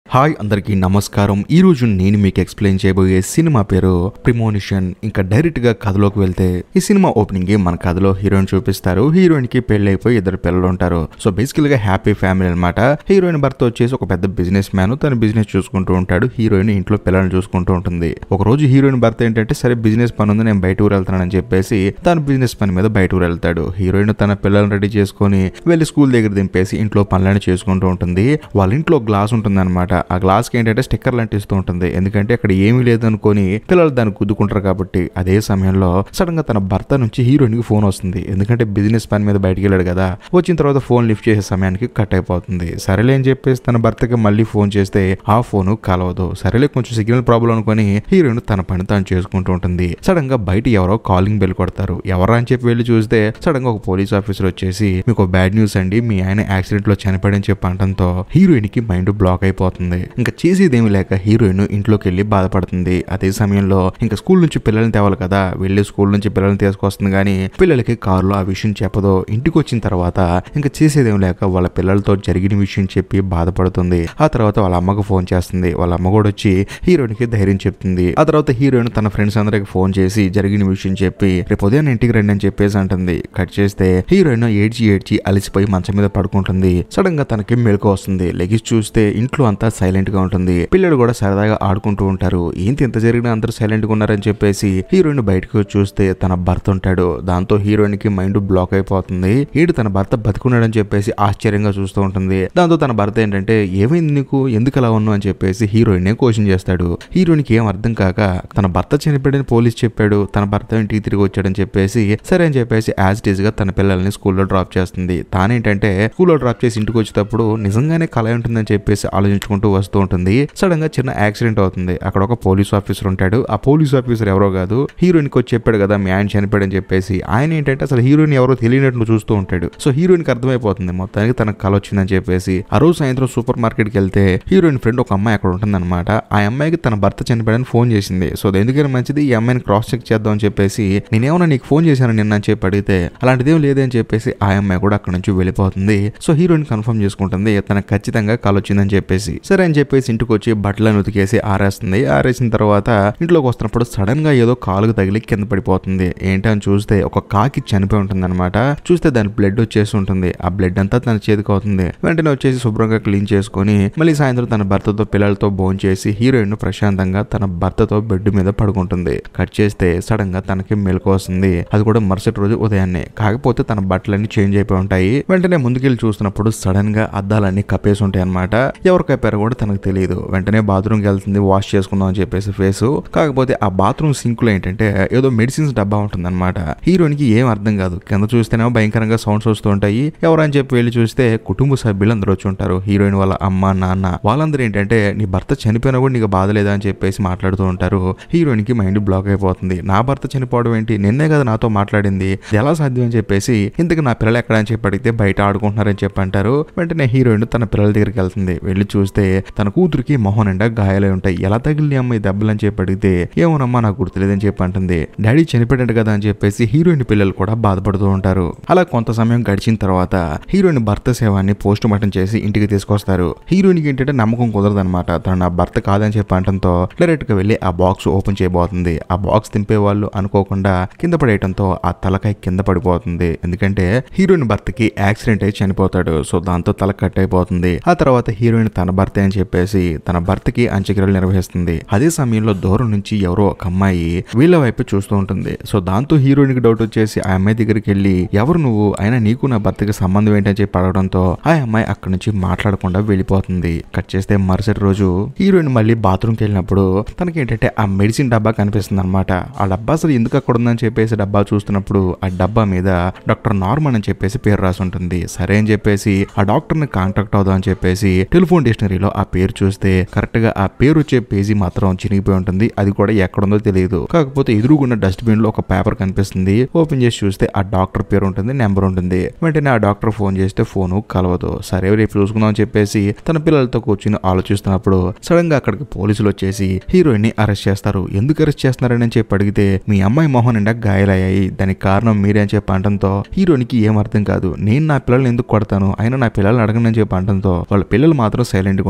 hi అందరికీ నమస్కారం ఈ రోజు నేను మీకు ఎక్స్ప్లెయిన్ చేయబోయే సినిమా పేరు ప్రిమోనిషన్ ఇంకా డైరెక్ట్ గా కథలోకి వెళ్తే ఈ సినిమా ఓపెనింగ్ మన కథలో హీరోయిన్ చూపిస్తారు హీరోయిన్ కి పెళ్లి అయిపోయి ఇద్దరు పిల్లలు ఉంటారు సో బేసికల్ గా హ్యాపీ ఫ్యామిలీ అనమాట హీరోయిన్ భర్త వచ్చేసి ఒక పెద్ద బిజినెస్ మ్యాన్ తన బిజినెస్ చూసుకుంటూ ఉంటాడు హీరోయిన్ ఇంట్లో పిల్లల్ని చూసుకుంటూ ఉంటుంది ఒక రోజు హీరోయిన్ భర్త ఏంటంటే సరే బిజినెస్ పని ఉంది నేను బయట ఊరు వెళ్తానని చెప్పేసి తన బిజినెస్ పని మీద బయట ఊరు వెళ్తాడు హీరోయిన్ తన పిల్లల్ని రెడీ చేసుకొని వెళ్ళి స్కూల్ దగ్గర దింపేసి ఇంట్లో పనులను చేసుకుంటూ ఉంటుంది వాళ్ళ ఇంట్లో గ్లాస్ ఉంటుంది అనమాట ఆ గ్లాస్ కి ఏంటంటే స్టిక్కర్లు అంటిస్తూ ఉంటుంది ఎందుకంటే అక్కడ ఏమీ లేదనుకొని పిల్లలు దాన్ని గుద్దుకుంటారు కాబట్టి అదే సమయంలో సడన్ గా తన భర్త నుంచి హీరోయిన్ కి ఫోన్ వస్తుంది ఎందుకంటే బిజినెస్ పని మీద బయటికి వెళ్ళాడు కదా వచ్చిన తర్వాత ఫోన్ లిఫ్ట్ చేసే సమయానికి కట్ అయిపోతుంది సరేలే అని చెప్పేసి తన భర్తకి మళ్ళీ ఫోన్ చేస్తే ఆ ఫోన్ కలవదు సరేలే కొంచెం సిగ్నల్ ప్రాబ్లం అనుకొని హీరోయిన్ తన పని తాను చేసుకుంటూ ఉంటుంది సడన్ గా బయట ఎవరో కాలింగ్ బెల్ కొడతారు ఎవరా అని చెప్పి వెళ్ళి చూస్తే సడన్ గా ఒక పోలీస్ ఆఫీసర్ వచ్చేసి మీకు బ్యాడ్ న్యూస్ అండి మీ ఆయన యాక్సిడెంట్ లో చనిపోయాడని చెప్పి అనడంతో హీరోయిన్ కి మైండ్ బ్లాక్ అయిపోతుంది ఇంకా చేసేదేమీ లేక హీరోయిన్ ఇంట్లోకి వెళ్ళి బాధపడుతుంది అదే సమయంలో ఇంకా స్కూల్ నుంచి పిల్లల్ని తేవాలి కదా వెళ్ళి స్కూల్ నుంచి పిల్లల్ని తీసుకొస్తుంది కానీ పిల్లలకి కారులో ఆ విషయం చెప్పదో ఇంటికి వచ్చిన తర్వాత ఇంకా చేసేదేం లేక వాళ్ళ పిల్లలతో జరిగిన విషయం చెప్పి బాధపడుతుంది ఆ తర్వాత వాళ్ళ అమ్మకు ఫోన్ చేస్తుంది వాళ్ళ అమ్మ కూడా వచ్చి హీరోయిన్ కి ధైర్యం చెప్తుంది ఆ తర్వాత హీరోయిన్ తన ఫ్రెండ్స్ అందరికి ఫోన్ చేసి జరిగిన విషయం చెప్పి రేపు ఉదయం ఇంటికి రండి అని చెప్పేసి అంటుంది కట్ చేస్తే హీరోయిన్ ఏడ్చి ఏడ్చి అలసిపోయి మంచం మీద పడుకుంటుంది సడన్ గా తనకి మెలకు వస్తుంది లెగిసి చూస్తే ఇంట్లో అంతా సైలెంట్ గా ఉంటుంది పిల్లలు కూడా సరదాగా ఆడుకుంటూ ఉంటారు ఏంటి ఎంత జరిగినా అందరూ సైలెంట్ గా ఉన్నారని చెప్పేసి హీరోయిన్ బయటకు వచ్చి చూస్తే తన భర్త ఉంటాడు దాంతో హీరోయిన్ కి మైండ్ బ్లాక్ అయిపోతుంది ఈడు తన భర్త బతుకున్నాడని చెప్పేసి ఆశ్చర్యంగా చూస్తూ ఉంటుంది దాంతో తన భర్త ఏంటంటే ఏమైంది నీకు ఎందుకు అలా ఉన్నావు అని చెప్పేసి హీరోయిన్ క్వశ్చన్ చేస్తాడు హీరోయిన్ కి ఏం అర్థం కాక తన భర్త చనిపోయాడని పోలీస్ చెప్పాడు తన భర్త ఇంటికి తిరిగి వచ్చాడని చెప్పేసి సరే అని చెప్పేసి యాజ్ ఇట్ ఈస్ గా తన పిల్లల్ని స్కూల్లో డ్రాప్ చేస్తుంది తానేంటంటే స్కూల్లో డ్రాప్ చేసి ఇంటికి వచ్చేటప్పుడు నిజంగానే కళ ఉంటుందని చెప్పేసి ఆలోచించుకుంటూ వస్తూ ఉంటుంది సడన్ గా చిన్న యాక్సిడెంట్ అవుతుంది అక్కడ ఒక పోలీస్ ఆఫీసర్ ఉంటాడు ఆ పోలీస్ ఆఫీసర్ ఎవరో కాదు హీరోయిన్ కి వచ్చి చెప్పాడు కదా మీ ఆయన చనిపోయాడని చెప్పేసి ఆయన ఏంటంటే అసలు హీరోయిన్ ఎవరో తెలియనట్టు చూస్తూ ఉంటాడు సో హీరోయిన్ కి అర్థమైపోతుంది మొత్తానికి తనకు కళ వచ్చిందని చెప్పేసి ఆ రోజు సాయంత్రం సూపర్ మార్కెట్ కి వెళ్తే హీరోయిన్ ఫ్రెండ్ ఒక అమ్మాయి అక్కడ ఉంటుందన్నమాట ఆ అమ్మాయికి తన భర్త చనిపోయాడని ఫోన్ చేసింది సో ఎందుకైనా మంచిది ఈ అమ్మాయిని క్రాస్ చెక్ చేద్దాం అని చెప్పేసి నేనేమన్నా నీకు ఫోన్ చేశాను నిన్న అని చెప్పి అడిగితే అలాంటిదేం లేదని చెప్పేసి ఆ అమ్మాయి కూడా అక్కడ నుంచి వెళ్ళిపోతుంది సో హీరోయిన్ కన్ఫర్మ్ చేసుకుంటుంది తనకు ఖచ్చితంగా కాల్ వచ్చిందని చెప్పేసి సరే అని చెప్పేసి ఇంటికి వచ్చి బట్టలను ఉతికేసి ఆరేస్తుంది ఆరేసిన తర్వాత ఇంట్లోకి వస్తున్నప్పుడు సడన్ గా ఏదో కాలుకు తగిలి కింద పడిపోతుంది ఏంటని చూస్తే ఒక కాకి చనిపోయి ఉంటుంది అనమాట చూస్తే దాని బ్లడ్ వచ్చేసి ఉంటుంది ఆ బ్లడ్ అంతా తన చేతికి అవుతుంది వెంటనే వచ్చేసి శుభ్రంగా క్లీన్ చేసుకొని మళ్ళీ సాయంత్రం తన భర్తతో పిల్లలతో భోజనం చేసి హీరోయిన్ ప్రశాంతంగా తన భర్తతో బెడ్ మీద పడుకుంటుంది కట్ చేస్తే సడన్ గా తనకి మెలకు వస్తుంది అది కూడా మరుసటి రోజు ఉదయాన్నే కాకపోతే తన బట్టలన్నీ చేంజ్ అయిపోయి ఉంటాయి వెంటనే ముందుకెళ్ళి చూస్తున్నప్పుడు సడన్ గా అద్దాలన్నీ కప్పేసి ఉంటాయి అనమాట ఎవరు కప్పారో కూడా తనకు తెలియదు వెంటనే బాత్రూమ్కి వెళ్తుంది వాష్ చేసుకుందాం అని చెప్పేసి ఫేస్ కాకపోతే ఆ బాత్రూమ్ సింక్ లో ఏంటంటే ఏదో మెడిసిన్స్ డబ్బా ఉంటుంది అనమాట హీరోయిన్ కి ఏం అర్థం కాదు కింద చూస్తేనేమో భయంకరంగా సౌండ్స్ వస్తూ ఉంటాయి ఎవరని చెప్పి వెళ్ళి చూస్తే కుటుంబ సభ్యులు అందరూ వచ్చి ఉంటారు హీరోయిన్ వాళ్ళ అమ్మ నాన్న వాళ్ళందరూ ఏంటంటే నీ భర్త చనిపోయినా కూడా నీకు బాధ లేదా అని చెప్పేసి మాట్లాడుతూ ఉంటారు హీరోయిన్ కి మైండ్ బ్లాక్ అయిపోతుంది నా భర్త చనిపోవడం ఏంటి నిన్నే కదా నాతో మాట్లాడింది ఇది ఎలా సాధ్యం అని చెప్పేసి ఇంతకు నా పిల్లలు ఎక్కడ అని చెప్పి అడిగితే బయట ఆడుకుంటున్నారని చెప్పి అంటారు వెంటనే హీరోయిన్ తన పిల్లల దగ్గరికి వెళ్తుంది వెళ్ళి చూస్తే తన కూతురికి మొహం నిండా గాయాలై ఉంటాయి ఎలా తగిలి అమ్మ ఈ దెబ్బలు అని చెప్పి అడిగితే ఏమోనమ్మా నాకు గుర్తులేదని చెప్పి అంటుంది డాడీ చనిపోయాడు కదా అని చెప్పేసి హీరోయిన్ పిల్లలు కూడా బాధపడుతూ ఉంటారు అలా కొంత సమయం గడిచిన తర్వాత హీరోయిన్ భర్త సేవాన్ని పోస్ట్ మార్టం చేసి ఇంటికి తీసుకొస్తారు హీరోయిన్ కి ఏంటంటే నమ్మకం కుదరదనమాట తను నా భర్త కాదని చెప్పి అంటంతో డైరెక్ట్ గా వెళ్ళి ఆ బాక్స్ ఓపెన్ చేయబోతుంది ఆ బాక్స్ తింపే వాళ్ళు అనుకోకుండా కింద పడేయటంతో ఆ తలకాయ కింద పడిపోతుంది ఎందుకంటే హీరోయిన్ భర్తకి యాక్సిడెంట్ అయి చనిపోతాడు సో దాంతో తల కట్ అయిపోతుంది ఆ తర్వాత హీరోయిన్ తన భర్త అని చెప్పేసి తన భర్తకి అంత్యక్రియలు నిర్వహిస్తుంది అదే సమయంలో దూరం నుంచి ఎవరో ఒక అమ్మాయి వీళ్ళ వైపు చూస్తూ ఉంటుంది సో దాంతో హీరోయిన్ కి డౌట్ వచ్చేసి ఆ అమ్మాయి దగ్గరికి వెళ్ళి ఎవరు నువ్వు అయినా నీకు నా భర్తకి సంబంధం ఏంటని చెప్పి అడగడంతో ఆ అమ్మాయి అక్కడి నుంచి మాట్లాడకుండా వెళ్ళిపోతుంది కట్ చేస్తే మరుసటి రోజు హీరోయిన్ మళ్ళీ బాత్రూమ్కి వెళ్ళినప్పుడు తనకి ఏంటంటే ఆ మెడిసిన్ డబ్బా కనిపిస్తుంది అనమాట ఆ డబ్బా అసలు ఎందుకు అక్కడ ఉందని చెప్పేసి డబ్బా చూస్తున్నప్పుడు ఆ డబ్బా మీద డాక్టర్ నార్మన్ అని చెప్పేసి పేరు రాసి ఉంటుంది సరే అని చెప్పేసి ఆ డాక్టర్ ని కాంటాక్ట్ అవుదాం అని చెప్పేసి టెలిఫోన్ డిక్షనరీలో ఆ పేరు చూస్తే కరెక్ట్ గా ఆ పేరు వచ్చే పేజీ మాత్రం చినిగిపోయి ఉంటుంది అది కూడా ఎక్కడుందో తెలియదు కాకపోతే ఎదురుగున్న డస్ట్బిన్ లో ఒక పేపర్ కనిపిస్తుంది ఓపెన్ చేసి చూస్తే ఆ డాక్టర్ పేరు ఉంటుంది నెంబర్ ఉంటుంది వెంటనే ఆ డాక్టర్ ఫోన్ చేస్తే ఫోన్ కలవదు సరే రేపు చూసుకుందాం అని చెప్పేసి తన పిల్లలతో కూర్చుని ఆలోచిస్తున్నప్పుడు సడన్ గా అక్కడికి పోలీసులు వచ్చేసి హీరోయిన్ ని అరెస్ట్ చేస్తారు ఎందుకు అరెస్ట్ చేస్తున్నారని చెప్పి అడిగితే మీ అమ్మాయి మొహం నిండా గాయాలయ్యాయి దానికి కారణం మీరే అని చెప్పి అనడంతో హీరోనికి ఏం అర్థం కాదు నేను నా పిల్లల్ని ఎందుకు కొడతాను అయినా నా పిల్లల్ని అడగనని చెప్పి అనడంతో వాళ్ళ పిల్లలు మాత్రం సైలెంట్ గా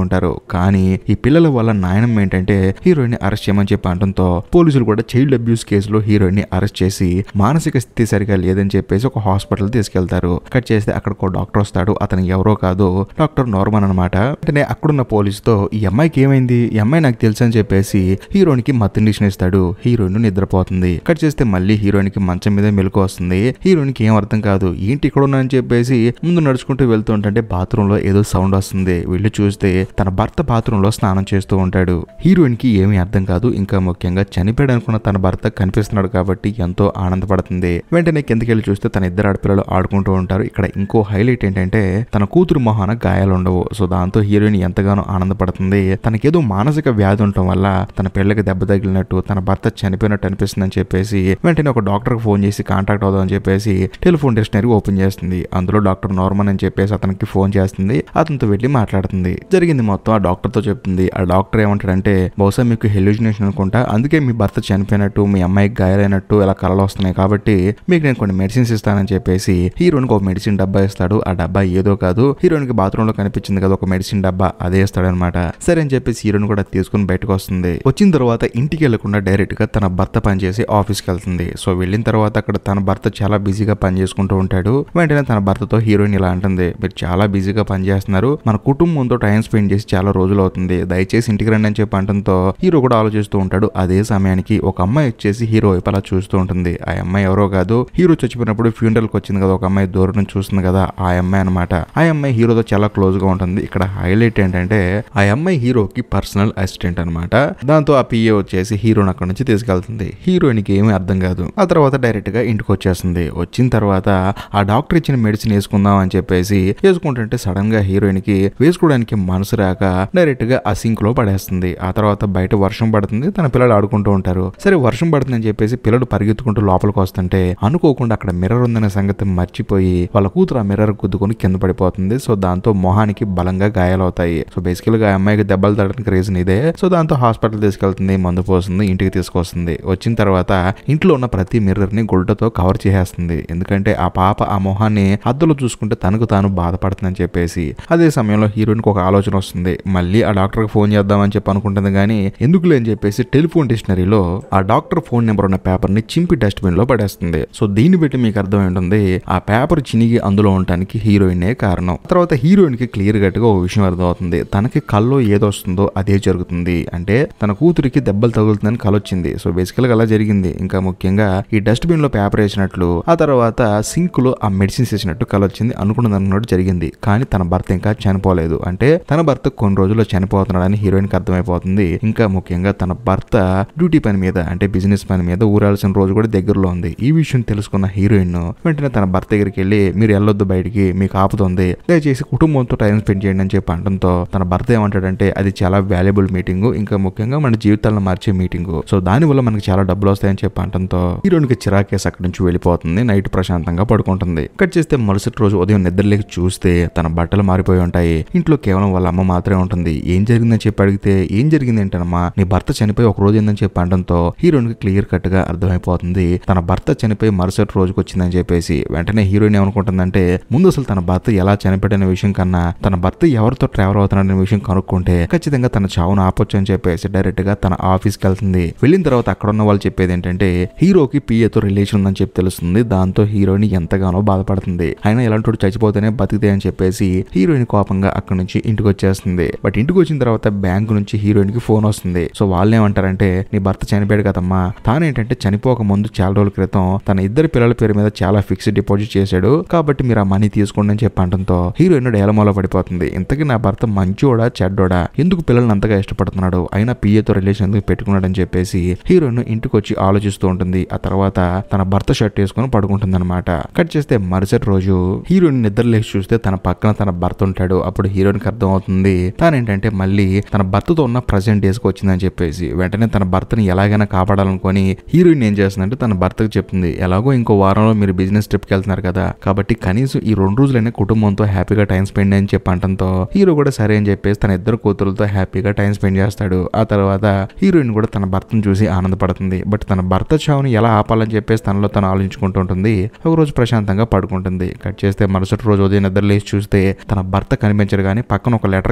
ఉంటారు కానీ ఈ పిల్లల వల్ల నాయనం ఏంటంటే హీరోయిన్ ని అరెస్ట్ చేయమని చెప్పి అనడంతో పోలీసులు కూడా చైల్డ్ అబ్యూస్ కేసులో హీరోయిన్ ని అరెస్ట్ చేసి మానసిక స్థితి సరిగా లేదని చెప్పేసి ఒక హాస్పిటల్ తీసుకెళ్తారు కట్ చేస్తే అక్కడ ఒక డాక్టర్ వస్తాడు అతను ఎవరో కాదు డాక్టర్ నార్మన్ అనమాట వెంటనే అక్కడున్న పోలీసుతో ఈ అమ్మాయికి ఏమైంది ఈ అమ్మాయి నాకు తెలుసు అని చెప్పేసి హీరోయిన్ కి మత్తు ఇండిషన్ ఇస్తాడు హీరోయిన్ నిద్రపోతుంది కట్ చేస్తే మళ్ళీ హీరోయిన్ కి మంచం మీద మెలకు వస్తుంది హీరోయిన్ కి ఏం అర్థం కాదు ఏంటి ఇక్కడ ఉన్నా అని చెప్పేసి ముందు నడుచుకుంటూ వెళ్తూ ఉంటే బాత్రూమ్ లో ఏదో సౌండ్ వస్తుంది వెళ్ళి చూస్తే తన భర్త బాత్రూమ్ లో స్నానం చేస్తూ ఉంటాడు హీరోయిన్ కి ఏమీ అర్థం కాదు ఇంకా ముఖ్యంగా చనిపోయాడు అనుకున్న తన భర్త కనిపిస్తున్నాడు కాబట్టి ఎంతో ఆనందపడుతుంది వెంటనే కిందకి వెళ్ళి చూస్తే తన ఇద్దరు ఆడపిల్లలు ఆడుకుంటూ ఉంటారు ఇక్కడ ఇంకో హైలైట్ ఏంటంటే తన కూతురు మొహాన గాయాలు ఉండవు సో దాంతో హీరోయిన్ ఎంతగానో ఆనందపడుతుంది తనకేదో మానసిక వ్యాధి ఉండటం వల్ల తన పిల్లకి దెబ్బ తగిలినట్టు తన భర్త చనిపోయినట్టు అనిపిస్తుందని చెప్పేసి వెంటనే ఒక డాక్టర్ కి ఫోన్ చేసి కాంటాక్ట్ అవుదామని చెప్పేసి టెలిఫోన్ డిక్షనరీ ఓపెన్ చేస్తుంది అందులో డాక్టర్ నార్మన్ అని చెప్పేసి అతనికి ఫోన్ చేస్తుంది అతనితో వెళ్ళి మాట్లాడుతుంది జరిగింది మొత్తం ఆ డాక్టర్ తో చెప్తుంది ఆ డాక్టర్ ఏమంటాడంటే బహుశా మీకు హెల్యూజినేషన్ అనుకుంటా అందుకే మీ భర్త చనిపోయినట్టు మీ అమ్మాయికి గాయాలైనట్టు ఇలా కలలు వస్తున్నాయి కాబట్టి మీకు నేను కొన్ని మెడిసిన్స్ ఇస్తానని చెప్పేసి హీరోయిన్కి ఒక మెడిసిన్ డబ్బా ఇస్తాడు ఆ డబ్బా ఏదో కాదు హీరోయిన్ కి బాత్రూమ్ లో కనిపించింది కదా ఒక మెడిసిన్ డబ్బా అదే ఇస్తాడు అనమాట సరే అని చెప్పేసి హీరోయిన్ కూడా తీసుకుని బయటకు వస్తుంది వచ్చిన తర్వాత ఇంటికి వెళ్లకుండా డైరెక్ట్ గా తన భర్త పనిచేసి ఆఫీస్కి వెళ్తుంది సో వెళ్ళిన తర్వాత అక్కడ తన భర్త చాలా బిజీగా పని చేసుకుంటూ ఉంటాడు వెంటనే తన భర్తతో హీరోయిన్ ఇలా అంటుంది మీరు చాలా బిజీగా పని చేస్తున్నారు మన కుటుంబంతో టైం స్పెండ్ చేసి చాలా రోజులు అవుతుంది దయచేసి ఇంటికి రండి అని చెప్పి అంటంతో హీరో కూడా ఆలోచిస్తూ ఉంటాడు అదే సమయానికి ఒక అమ్మాయి వచ్చేసి హీరో వైపు అలా చూస్తూ ఉంటుంది ఆ అమ్మాయి ఎవరో కాదు హీరో చచ్చిపోయినప్పుడు ఫ్యూనరల్ కి వచ్చింది కదా ఒక అమ్మాయి దూరం నుంచి చూస్తుంది కదా ఆ అమ్మాయి అనమాట ఆ అమ్మాయి హీరోతో చాలా క్లోజ్ గా ఉంటుంది ఇక్కడ హైలైట్ ఏంటంటే ఆ అమ్మాయి హీరోకి పర్సనల్ అసిస్టెంట్ అనమాట దాంతో ఆ పిఏ వచ్చేసి హీరోని అక్కడ నుంచి తీసుకెళ్తుంది హీరోయిన్ కి ఏమీ అర్థం కాదు ఆ తర్వాత డైరెక్ట్ గా ఇంటికి వచ్చేస్తుంది వచ్చిన తర్వాత ఆ డాక్టర్ ఇచ్చిన మెడిసిన్ వేసుకుందాం అని చెప్పేసి వేసుకుంటుంటే సడన్ గా హీరోయిన్ కి వేసుకోవడానికి మనసు రాక డైరెక్ట్ గా ఆ సింక్ లో పడేస్తుంది ఆ తర్వాత బయట వర్షం పడుతుంది తన పిల్లలు ఆడుకుంటూ ఉంటారు సరే వర్షం పడుతుందని చెప్పేసి పిల్లలు పరిగెత్తుకుంటూ లోపలికి వస్తుంటే అనుకోకుండా అక్కడ మిర్రర్ ఉందనే సంగతి మర్చిపోయి వాళ్ళ కూతురు ఆ మిర్రర్ గుద్దుకొని కింద పడిపోతుంది సో దాంతో మొహానికి బలంగా గాయాలవుతాయి సో బేసికల్ గా ఆ అమ్మాయికి దెబ్బలు తగ్గడానికి రీజన్ ఇదే సో దాంతో హాస్పిటల్ తీసుకెళ్తుంది మందు పోస్తుంది ఇంటికి తీసుకొస్తుంది వచ్చిన తర్వాత ఇంట్లో ఉన్న ప్రతి మిర్రర్ ని గుడ్డతో కవర్ చేసేస్తుంది ఎందుకంటే ఆ పాప ఆ మొహాన్ని అద్దులో చూసుకుంటే తనకు తాను బాధపడుతుందని చెప్పేసి అదే సమయంలో హీరోయిన్ కి ఒక ఆలోచన వస్తుంది మళ్ళీ ఆ డాక్టర్ కి ఫోన్ చేద్దామని చెప్పి అనుకుంటుంది కానీ ఎందుకులే అని చెప్పేసి టెలిఫోన్ డిక్షనరీలో ఆ డాక్టర్ ఫోన్ నెంబర్ ఉన్న పేపర్ ని చింపి డస్ట్బిన్ లో పడేస్తుంది సో దీన్ని బట్టి మీకు అర్థమై ఉంటుంది ఆ పేపర్ చినిగి అందులో ఉండటానికి హీరోయినే కారణం తర్వాత హీరోయిన్ కి క్లియర్ కట్ గా ఒక విషయం అర్థమవుతుంది తనకి కల్లో ఏదొస్తుందో అదే జరుగుతుంది అంటే తన కూతురికి దెబ్బలు తగులుతుందని కలొచ్చింది సో బేసికల్ గా అలా జరిగింది ఇంకా ముఖ్యంగా ఈ డస్ట్బిన్ లో పేపర్ వేసినట్లు ఆ తర్వాత సింక్ లో ఆ మెడిసిన్స్ వేసినట్టు కలొచ్చింది అనుకున్నది అనుకున్నట్టు జరిగింది కానీ తన భర్త ఇంకా చనిపోలేదు అంటే తన భర్త కొన్ని రోజుల్లో చనిపోతున్నాడని హీరోయిన్ కి అర్థమైపోతుంది ఇంకా ముఖ్యంగా తన భర్త డ్యూటీ పని మీద అంటే బిజినెస్ పని మీద ఊరాల్సిన రోజు కూడా దగ్గరలో ఉంది ఈ విషయం తెలుసుకున్న హీరోయిన్ వెంటనే తన భర్త దగ్గరికి వెళ్ళి మీరు వెళ్ళొద్దు బయటికి మీకు ఆపుతుంది దయచేసి కుటుంబంతో టైం స్పెండ్ చేయండి అని చెప్పి అనడంతో తన భర్త ఏమంటాడంటే అది చాలా వాల్యుబుల్ మీటింగ్ ఇంకా ముఖ్యంగా మన జీవితాలను మార్చే మీటింగ్ సో దాని వల్ల మనకి చాలా డబ్బులు వస్తాయని చెప్పి అనడంతో హీరోయిన్ కి చిరాకేసి అక్కడి నుంచి వెళ్ళిపోతుంది నైట్ ప్రశాంతంగా పడుకుంటుంది కట్ చేస్తే మరుసటి రోజు ఉదయం నిద్రలేకి చూస్తే తన బట్టలు మారిపోయి ఉంటాయి ఇంట్లో కేవలం వాళ్ళ అమ్మ మాత్రమే ఉంటుంది ఏం జరిగిందని చెప్పి అడిగితే ఏం జరిగింది ఏంటనమ్మా నీ భర్త చనిపోయి ఒక రోజు ఏందని చెప్పి అనడంతో హీరోయిన్ కి క్లియర్ కట్ గా అర్థమైపోతుంది తన భర్త చనిపోయి మరుసటి రోజుకి వచ్చిందని చెప్పేసి వెంటనే హీరోయిన్ ఏమనుకుంటుందంటే ముందు అసలు తన భర్త ఎలా చనిపోయిన విషయం కన్నా తన భర్త ఎవరితో ట్రావెల్ అవుతున్నాడనే విషయం కనుక్కుంటే ఖచ్చితంగా తన చావును ఆపొచ్చు అని చెప్పేసి డైరెక్ట్ గా తన ఆఫీస్కి వెళ్తుంది వెళ్ళిన తర్వాత అక్కడ ఉన్న వాళ్ళు చెప్పేది ఏంటంటే హీరోకి పిఏతో రిలేషన్ ఉందని చెప్పి తెలుస్తుంది దాంతో హీరోయిన్ ఎంతగానో బాధపడుతుంది ఆయన ఇలాంటి చచ్చిపోతేనే బతికితే అని చెప్పేసి హీరోయిన్ కోపంగా అక్కడ నుంచి ఇంటికి వచ్చేస్తుంది బట్ ఇంటికి వచ్చిన తర్వాత బ్యాంక్ నుంచి హీరోయిన్ కి ఫోన్ వస్తుంది సో వాళ్ళు ఏమంటారంటే నీ భర్త చనిపోయాడు కదమ్మా తానేంటంటే చనిపోక ముందు చాలా రోజుల క్రితం తన ఇద్దరు పిల్లల పేరు మీద చాలా ఫిక్స్డ్ డిపాజిట్ చేశాడు కాబట్టి మీరు ఆ మనీ తీసుకోండి అని చెప్పి అనడంతో హీరోయిన్ డేలమోలో పడిపోతుంది ఇంతకీ నా భర్త మంచోడా చెడ్డోడా ఎందుకు పిల్లల్ని అంతగా ఇష్టపడుతున్నాడు అయినా పిఏతో రిలేషన్ ఎందుకు పెట్టుకున్నాడు అని చెప్పేసి హీరోయిన్ ఇంటికి వచ్చి ఆలోచిస్తూ ఉంటుంది ఆ తర్వాత తన భర్త షర్ట్ వేసుకుని పడుకుంటుంది అనమాట కట్ చేస్తే మరుసటి రోజు హీరోయిన్ నిద్ర లేచి చూస్తే తన పక్కన తన భర్త ఉంటాడు అప్పుడు హీరోయిన్ కి అర్థం అవుతుంది తానేంటంటే మళ్ళీ తన భర్తతో ఉన్న ప్రజెంట్ డేస్ కి వచ్చిందని చెప్పేసి వెంటనే తన భర్తని ఎలాగైనా కాపాడాలనుకొని హీరోయిన్ ఏం చేస్తుందంటే తన భర్తకు చెప్తుంది ఎలాగో ఇంకో వారంలో మీరు బిజినెస్ ట్రిప్ కి వెళ్తున్నారు కదా కాబట్టి కనీసం ఈ రెండు రోజులైనా కుటుంబంతో హ్యాపీగా టైం స్పెండ్ అని చెప్పి అంటంతో హీరో కూడా సరే అని చెప్పేసి తన ఇద్దరు కూతురులతో హ్యాపీగా టైం స్పెండ్ చేస్తాడు ఆ తర్వాత హీరోయిన్ కూడా తన భర్తను చూసి ఆనందపడుతుంది బట్ తన భర్త చావుని ఎలా ఆపాలని చెప్పేసి తనలో తను ఆలోచించుకుంటూ ఉంటుంది ఒక రోజు ప్రశాంతంగా పడుకుంటుంది కట్ చేస్తే మరుసటి రోజు ఉదయం నిద్ర లేచి చూస్తే తన భర్త కనిపించరు కానీ పక్కన ఒక లెటర్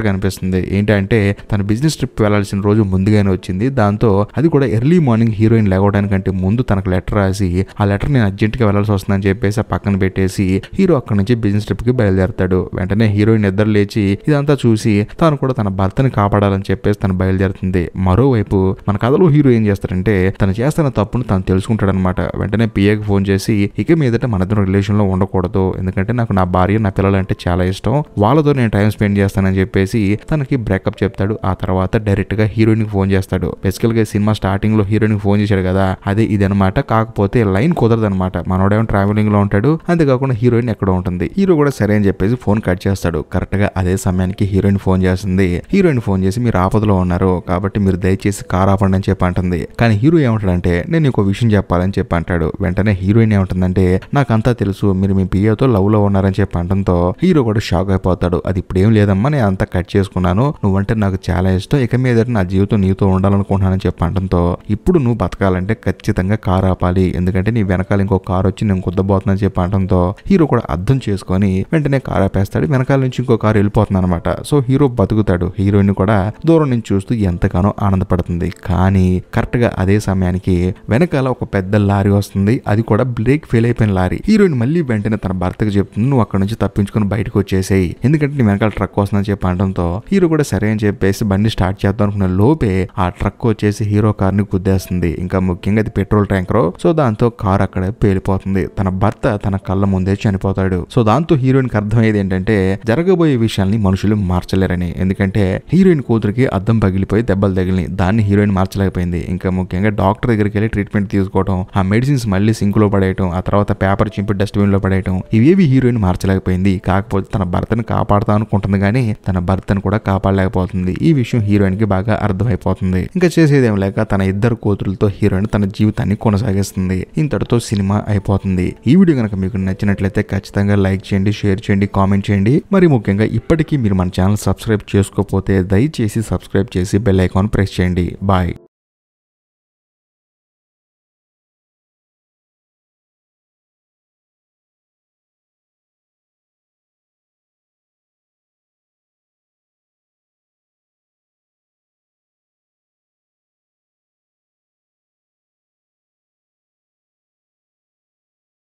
గా అనిపిస్తుంది ఏంటంటే తన బిజినెస్ ట్రిప్ వెళ్లాల్సిన రోజు ముందుగానే వచ్చింది దాంతో అది కూడా ఎర్లీ మార్నింగ్ హీరోయిన్ లేవడానికంటే ముందు తనకు లెటర్ రాసి ఆ లెటర్ నేను అర్జెంట్ గా వెళ్లాల్సి వస్తుందని చెప్పేసి ఆ పక్కన పెట్టేసి హీరో అక్కడి నుంచి బిజినెస్ ట్రిప్ కి బయలుదేరతాడు వెంటనే హీరోయిన్ నిద్ర లేచి ఇదంతా చూసి తాను కూడా తన భర్తని కాపాడాలని చెప్పేసి తను బయలుదేరుతుంది మరోవైపు మన కథలో హీరో ఏం చేస్తాడంటే తను చేస్తున్న తప్పును తను తెలుసుకుంటాడనమాట వెంటనే పిఏకి ఫోన్ చేసి ఇక మీదట మన ఇద్దరం రిలేషన్ లో ఉండకూడదు ఎందుకంటే నాకు నా భార్య నా పిల్లలు అంటే చాలా ఇష్టం వాళ్ళతో నేను టైం స్పెండ్ చేస్తానని చెప్పేసి తనకి బ్రేకప్ చెప్తాడు ఆ తర్వాత డైరెక్ట్ గా హీరోయిన్ కి ఫోన్ చేస్తాడు బేసికల్ గా సినిమా స్టార్టింగ్ లో హీరోయిన్ కి ఫోన్ చేశాడు కదా అదే ఇదనమాట కాకపోతే లైన్ కుదరదు అనమాట మనోడేమో ట్రావెలింగ్ లో ఉంటాడు అంతేకాకుండా హీరోయిన్ ఎక్కడ ఉంటుంది హీరో కూడా సరే అని చెప్పేసి ఫోన్ కట్ చేస్తాడు కరెక్ట్ గా అదే సమయానికి హీరోయిన్ ఫోన్ చేస్తుంది హీరోయిన్ ఫోన్ చేసి మీరు ఆపదలో ఉన్నారు కాబట్టి మీరు దయచేసి కార్ ఆపండి అని చెప్పి అంటుంది కానీ హీరో ఏమంటాడంటే నేను నీకు విషయం చెప్పాలని చెప్పి అంటాడు వెంటనే హీరోయిన్ ఏమంటుందంటే నాకంతా తెలుసు మీరు మీ పిఏతో లవ్ లో ఉన్నారని చెప్పి అంటంతో హీరో కూడా షాక్ అయిపోతాడు అది ఇప్పుడు ఏం లేదమ్మా నేను అంతా కట్ చేసుకున్నాను నువ్వంటే నాకు చాలా ఇష్టం ఇక మీద నా జీవితం నీతో ఉండాలనుకుంటున్నానని చెప్పి అంటంతో ఇప్పుడు నువ్వు బతకాలంటే ఖచ్చితంగా కార్ ఆపాలి ఎందుకంటే నీ వెనకాల ఇంకో కార్ వచ్చి నేను కుద్దబోతున్నాను చెప్పి అంటంతో హీరో కూడా అర్థం చేసుకొని వెంటనే కార్ ఆపేస్తాడు వెనకాల నుంచి ఇంకో కారు వెళ్ళిపోతుంది అనమాట సో హీరో బతుకుతాడు హీరోయిన్ కూడా దూరం నుంచి చూస్తూ ఎంతగానో ఆనందపడుతుంది కానీ కరెక్ట్ గా అదే సమయానికి వెనకాల ఒక పెద్ద లారీ వస్తుంది అది కూడా బ్రేక్ ఫెయిల్ అయిపోయిన లారీ హీరోయిన్ మళ్ళీ వెంటనే తన భర్తకు చెప్తుంది నువ్వు అక్కడ నుంచి తప్పించుకొని బయటకు వచ్చేసేయి ఎందుకంటే నీ వెనకాల ట్రక్ వస్తుందని చెప్పి అనడంతో హీరో కూడా సరే అని చెప్పేసి బండి స్టార్ట్ చేద్దాం అనుకున్న లోపే ఆ ట్రక్ వచ్చేసి హీరో కార్ ని గుద్దేస్తుంది ఇంకా ముఖ్యంగా అది పెట్రోల్ ట్యాంకర్ సో దాంతో కార్ అక్కడ పేలిపోతుంది తన భర్త తన కళ్ళ ముందే చనిపోతాడు సో దాంతో హీరోయిన్ కి అర్థమయ్యేది ఏంటంటే జరగబోయే విషయాల్ని మనుషులు మార్చలేరని ఎందుకంటే హీరోయిన్ కూతురికి అద్దం పగిలిపోయి దెబ్బలు తగిలి దాన్ని హీరోయిన్ మార్చలేకపోయింది ఇంకా ముఖ్యంగా డాక్టర్ దగ్గరికి వెళ్ళి ట్రీట్మెంట్ తీసుకోవడం ఆ మెడిసిన్స్ మళ్ళీ సింక్ లో పడేయటం ఆ తర్వాత పేపర్ చింపి డస్ట్బిన్ లో పడేయటం ఇవేవి హీరోయిన్ మార్చలేకపోయింది కాకపోతే తన భర్తను కాపాడుతా అనుకుంటుంది కానీ తన భర్తను కూడా కాపాడలేకపోతుంది ఈ విషయం హీరోయిన్ కి బాగా అర్థమైపోతుంది ఇంకా చేసేదేం లేక తన ఇద్దరు కూతురులతో హీరోయిన్ తన జీవితాన్ని కొనసాగిస్తుంది ఇంతటితో సినిమా అయిపోతుంది ఈ వీడియో కనుక మీకు నచ్చినట్లయితే ఖచ్చితంగా లైక్ చేయండి షేర్ చేయండి కామెంట్ చేయండి మరి ముఖ్యంగా ఇప్పటికీ మీరు మన ఛానల్ సబ్స్క్రైబ్ చేసుకోకపోతే దయచేసి సబ్స్క్రైబ్ చేసి బెల్ ఐకాన్ ప్రెస్ చేయండి బాయ్